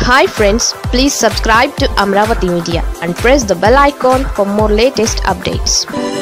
hi friends please subscribe to Amaravati media and press the bell icon for more latest updates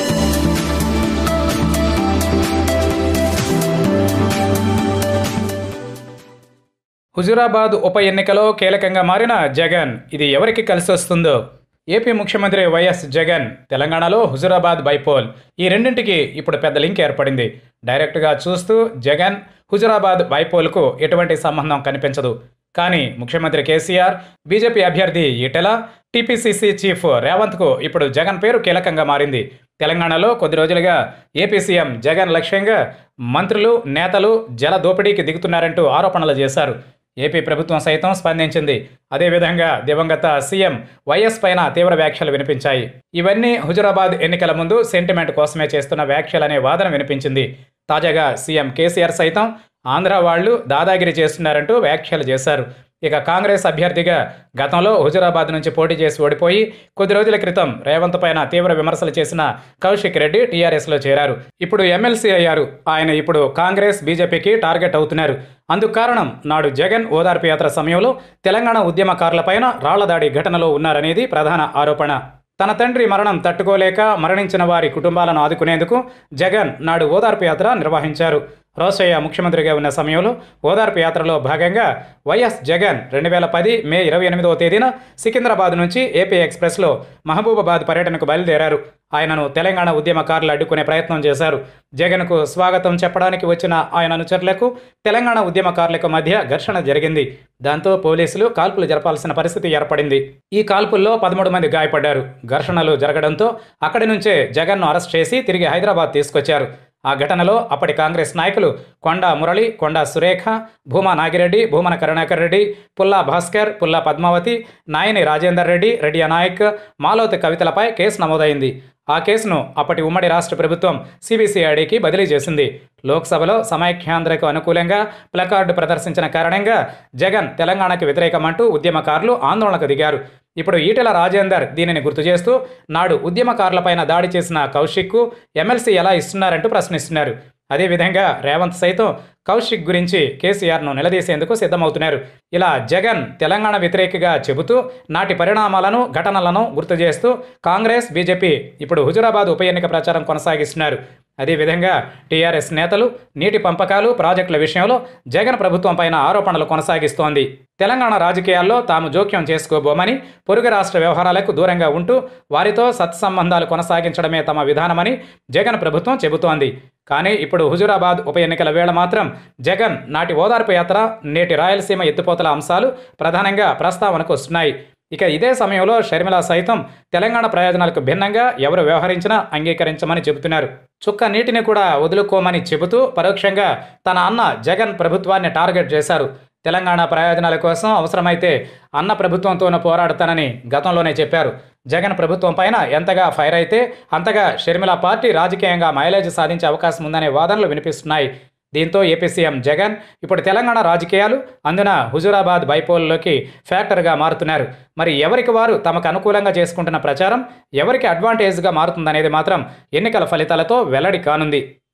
Huzurabad ఉప ఎన్నికలో కీలకంగా మారిన జగన్ ఇది ఎవరికి కలిసి వస్తుందో ఏపీ ముఖ్యమంత్రి వైఎస్ జగన్ తెలంగాణలో హుజూరాబాద్ బైపోల్ ఈ రెండింటికి ఇప్పుడు పెద్ద లింక్ ఏర్పడింది డైరెక్ట్గా చూస్తూ జగన్ హుజూరాబాద్ బైపోల్కు ఎటువంటి సంబంధం కనిపించదు కానీ ముఖ్యమంత్రి కేసీఆర్ బీజేపీ అభ్యర్థి ఈటెల టీపీసీసీ చీఫ్ రేవంత్కు ఇప్పుడు జగన్ పేరు కీలకంగా మారింది తెలంగాణలో కొద్ది రోజులుగా ఏపీ సీఎం జగన్ లక్ష్యంగా మంత్రులు నేతలు జల దోపిడీకి దిగుతున్నారంటూ ఆరోపణలు చేశారు ఏపీ ప్రభుత్వం సైతం స్పందించింది అదేవిధంగా దివంగత సీఎం వైఎస్ పైన తీవ్ర వ్యాఖ్యలు వినిపించాయి ఇవన్నీ హుజురాబాద్ ఎన్నికల ముందు సెంటిమెంట్ కోసమే చేస్తున్న వ్యాఖ్యలనే వాదన వినిపించింది తాజాగా సీఎం కేసీఆర్ సైతం ఆంధ్ర వాళ్ళు దాదాగిరి చేస్తున్నారంటూ వ్యాఖ్యలు చేశారు ఇక కాంగ్రెస్ అభ్యర్థిగా గతంలో హుజురాబాద్ నుంచి పోటీ చేసి ఓడిపోయి కొద్ది రోజుల క్రితం రేవంత్ పైన తీవ్ర విమర్శలు చేసిన కౌశిక్ రెడ్డి టీఆర్ఎస్లో చేరారు ఇప్పుడు ఎమ్మెల్సీ అయ్యారు ఆయన ఇప్పుడు కాంగ్రెస్ బీజేపీకి టార్గెట్ అవుతున్నారు అందుకు కారణం నాడు జగన్ ఓదార్పు యాత్ర సమయంలో తెలంగాణ ఉద్యమకారులపైన రాళ్లదాడి ఘటనలో ఉన్నారనేది ప్రధాన ఆరోపణ తన తండ్రి మరణం తట్టుకోలేక మరణించిన వారి కుటుంబాలను ఆదుకునేందుకు జగన్ నాడు ఓదార్పు యాత్ర నిర్వహించారు రోసయ్య ముఖ్యమంత్రిగా ఉన్న సమయంలో ఓదార్పు యాత్రలో భాగంగా వైఎస్ జగన్ రెండు వేల పది మే ఇరవై ఎనిమిదవ తేదీన సికింద్రాబాద్ నుంచి ఏపీ ఎక్స్ప్రెస్లో మహబూబాబాద్ పర్యటనకు బయలుదేరారు ఆయనను తెలంగాణ ఉద్యమకారులు అడ్డుకునే ప్రయత్నం చేశారు జగన్కు స్వాగతం చెప్పడానికి వచ్చిన ఆయన అనుచరులకు తెలంగాణ ఉద్యమకారులకు మధ్య ఘర్షణ జరిగింది దాంతో పోలీసులు కాల్పులు జరపాల్సిన పరిస్థితి ఏర్పడింది ఈ కాల్పుల్లో పదమూడు మంది గాయపడ్డారు ఘర్షణలు జరగడంతో అక్కడి నుంచే జగన్ను అరెస్ట్ చేసి తిరిగి హైదరాబాద్ తీసుకొచ్చారు ఆ ఘటనలో అప్పటి కాంగ్రెస్ నాయకులు కొండా మురళి కొండా సురేఖ భూమా నాగిరెడ్డి భూమన కరుణాకర్ రెడ్డి పుల్లా భాస్కర్ పుల్లా పద్మావతి నాయని రాజేందర్ రెడ్డి రెడ్డి నాయక్ మాలోతి కవితలపై కేసు నమోదైంది ఆ కేసును అప్పటి ఉమ్మడి రాష్ట్ర ప్రభుత్వం సిబిసిఐడికి బదిలీ చేసింది లోక్సభలో సమైక్యాంధ్రకు అనుకూలంగా ప్లకార్డు ప్రదర్శించిన కారణంగా జగన్ తెలంగాణకు వ్యతిరేకమంటూ ఉద్యమకారులు ఆందోళనకు దిగారు ఇప్పుడు ఈటెల రాజేందర్ దీనిని గుర్తు చేస్తూ నాడు ఉద్యమకారులపైన దాడి చేసిన కౌశిక్కు ఎమ్మెల్సీ ఎలా ఇస్తున్నారంటూ ప్రశ్నిస్తున్నారు అదేవిధంగా రేవంత్ సైతం కౌశిక్ గురించి కేసీఆర్ను నిలదీసేందుకు సిద్ధమవుతున్నారు ఇలా జగన్ తెలంగాణ వ్యతిరేకగా చెబుతూ నాటి పరిణామాలను ఘటనలను గుర్తు చేస్తూ కాంగ్రెస్ బీజేపీ ఇప్పుడు హుజురాబాద్ ఉప ఎన్నిక ప్రచారం కొనసాగిస్తున్నారు అదేవిధంగా టీఆర్ఎస్ నేతలు నీటి పంపకాలు ప్రాజెక్టుల విషయంలో జగన్ ప్రభుత్వం పైన ఆరోపణలు కొనసాగిస్తోంది తెలంగాణ రాజకీయాల్లో తాము జోక్యం చేసుకోబోమని పొరుగు రాష్ట్ర వ్యవహారాలకు దూరంగా ఉంటూ వారితో సత్సంబంధాలు కొనసాగించడమే తమ విధానమని జగన్ ప్రభుత్వం చెబుతోంది కానీ ఇప్పుడు హుజురాబాద్ ఉప ఎన్నికల వేళ మాత్రం జగన్ నాటి ఓదార్పు యాత్ర నేటి రాయలసీమ ఎత్తిపోతల అంశాలు ప్రధానంగా ప్రస్తావనకు వస్తున్నాయి ఇక ఇదే సమయంలో షర్మిల సైతం తెలంగాణ ప్రయోజనాలకు భిన్నంగా ఎవరు వ్యవహరించినా అంగీకరించమని చెబుతున్నారు చుక్క నీటిని కూడా వదులుకోమని చెబుతూ పరోక్షంగా తన అన్న జగన్ ప్రభుత్వాన్ని టార్గెట్ చేశారు తెలంగాణ ప్రయోజనాల కోసం అవసరమైతే అన్న ప్రభుత్వంతోనూ పోరాడతానని గతంలోనే చెప్పారు జగన్ ప్రభుత్వం పైన ఎంతగా ఫైర్ అయితే అంతగా షర్మిల పార్టీ రాజకీయంగా మైలేజ్ సాధించే అవకాశం ఉందనే వాదనలు వినిపిస్తున్నాయి దీంతో ఏపీ సీఎం జగన్ ఇప్పుడు తెలంగాణ రాజకీయాలు అందున హుజూరాబాద్ బైపోల్లోకి ఫ్యాక్టర్గా మారుతున్నారు మరి ఎవరికి వారు తమకు అనుకూలంగా చేసుకుంటున్న ప్రచారం ఎవరికి అడ్వాంటేజ్గా మారుతుందనేది మాత్రం ఎన్నికల ఫలితాలతో వెల్లడి కానుంది